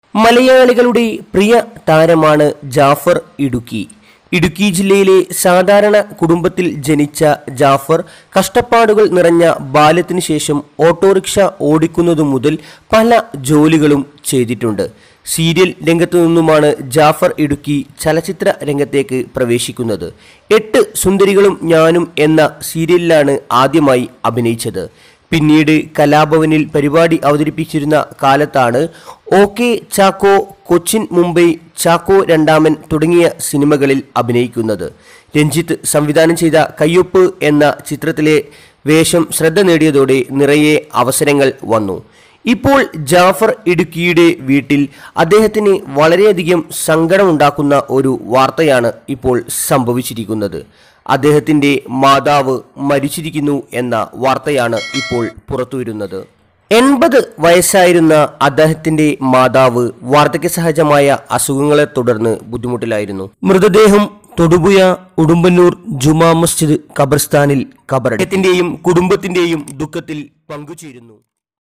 മലയാളികളുടെ പ്രിയ താരമാണ് ജാഫർ ഇടുക്കി ഇടുക്കി ജില്ലയിലെ സാധാരണ കുടുംബത്തിൽ ജനിച്ച ജാഫർ കഷ്ടപ്പാടുകൾ നിറഞ്ഞ ബാല്യത്തിനു ശേഷം ഓട്ടോറിക്ഷ ഓടിക്കുന്നതു മുതൽ പല ജോലികളും ചെയ്തിട്ടുണ്ട് സീരിയൽ രംഗത്തു നിന്നുമാണ് ജാഫർ ഇടുക്കി ചലച്ചിത്ര രംഗത്തേക്ക് പ്രവേശിക്കുന്നത് എട്ട് സുന്ദരികളും ഞാനും എന്ന സീരിയലിലാണ് ആദ്യമായി അഭിനയിച്ചത് പിന്നീട് കലാഭവനിൽ പരിപാടി അവതരിപ്പിച്ചിരുന്ന കാലത്താണ് ഒ കെ ചാക്കോ കൊച്ചിൻ മുംബൈ ചാക്കോ രണ്ടാമൻ തുടങ്ങിയ സിനിമകളിൽ അഭിനയിക്കുന്നത് രഞ്ജിത്ത് സംവിധാനം ചെയ്ത കയ്യൊപ്പ് എന്ന ചിത്രത്തിലെ വേഷം ശ്രദ്ധ നേടിയതോടെ നിറയെ അവസരങ്ങൾ വന്നു ഇപ്പോൾ ജാഫർ ഇടുക്കിയുടെ വീട്ടിൽ അദ്ദേഹത്തിന് വളരെയധികം സങ്കടമുണ്ടാക്കുന്ന ഒരു വാർത്തയാണ് ഇപ്പോൾ സംഭവിച്ചിരിക്കുന്നത് അദ്ദേഹത്തിന്റെ മാതാവ് മരിച്ചിരിക്കുന്നു എന്ന വാർത്തയാണ് ഇപ്പോൾ പുറത്തുവരുന്നത് എൺപത് വയസ്സായിരുന്ന അദ്ദേഹത്തിന്റെ മാതാവ് വാർദ്ധക്യ സഹജമായ അസുഖങ്ങളെ തുടർന്ന് ബുദ്ധിമുട്ടിലായിരുന്നു മൃതദേഹം തൊടുപുഴ ഉടുമ്പന്നൂർ ജുമാ മസ്ജിദ് ഖബർസ്ഥാനിൽ ഖബർ അദ്ദേഹത്തിന്റെയും കുടുംബത്തിന്റെയും ദുഃഖത്തിൽ പങ്കുചേരുന്നു